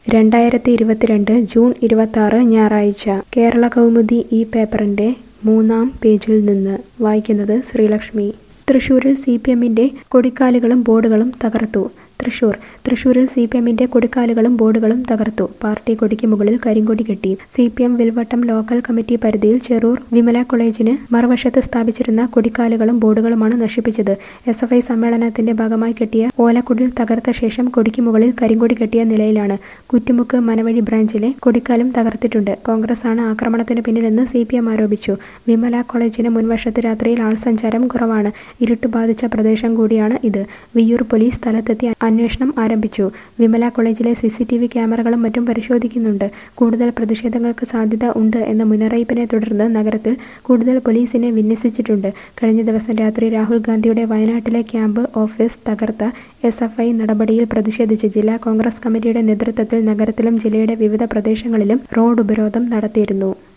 രണ്ടായിരത്തി ഇരുപത്തിരണ്ട് ജൂൺ ഇരുപത്താറ് ഞായറാഴ്ച കേരള കൗമുദി ഈ പേപ്പറിന്റെ മൂന്നാം പേജിൽ നിന്ന് വായിക്കുന്നത് ശ്രീലക്ഷ്മി തൃശൂരിൽ സി പി എമ്മിന്റെ കൊടിക്കാലുകളും ബോർഡുകളും തകർത്തു തൃശൂർ തൃശൂരിൽ സി പി എമ്മിന്റെ കൊടിക്കാലുകളും ബോർഡുകളും തകർത്തു പാർട്ടി കൊടിക്ക് മുകളിൽ കരിങ്കൊടി കെട്ടി C P M Vilvattam local committee പരിധിയിൽ ചെറൂർ വിമല കോളേജിന് മറുവശത്ത് സ്ഥാപിച്ചിരുന്ന കൊടിക്കാലുകളും ബോർഡുകളുമാണ് നശിപ്പിച്ചത് എസ് എഫ് ഐ സമ്മേളനത്തിന്റെ ഭാഗമായി കെട്ടിയ ഓലക്കുടിൽ തകർത്ത ശേഷം കൊടിക്ക് മുകളിൽ കരിങ്കൊടി കെട്ടിയ നിലയിലാണ് കുറ്റിമുക്ക് മനവഴി ബ്രാഞ്ചിലെ കൊടിക്കാലും തകർത്തിട്ടുണ്ട് കോൺഗ്രസ് ആണ് ആക്രമണത്തിന് പിന്നിലെന്ന് സി പി എം ആരോപിച്ചു വിമല കോളേജിന് മുൻവശത്ത് രാത്രിയിൽ ആൾസഞ്ചാരം കുറവാണ് ഇരുട്ട് ബാധിച്ച പ്രദേശം കൂടിയാണ് ഇത് വിയ്യൂർ പോലീസ് സ്ഥലത്തെത്തി അന്വേഷണം ആരംഭിച്ചു വിമല കോളേജിലെ സി സി ടി വി ക്യാമറകളും മറ്റും പരിശോധിക്കുന്നുണ്ട് കൂടുതൽ പ്രതിഷേധങ്ങൾക്ക് സാധ്യത ഉണ്ട് എന്ന മുന്നറിയിപ്പിനെ തുടർന്ന് നഗരത്തിൽ കൂടുതൽ പോലീസിനെ വിന്യസിച്ചിട്ടുണ്ട് കഴിഞ്ഞ ദിവസം രാത്രി രാഹുൽ ഗാന്ധിയുടെ വയനാട്ടിലെ ക്യാമ്പ് ഓഫീസ് തകർത്ത എസ് എഫ് ഐ നടപടിയിൽ പ്രതിഷേധിച്ച് ജില്ലാ കോൺഗ്രസ് കമ്മിറ്റിയുടെ നേതൃത്വത്തിൽ നഗരത്തിലും ജില്ലയുടെ വിവിധ പ്രദേശങ്ങളിലും റോഡ് ഉപരോധം നടത്തിയിരുന്നു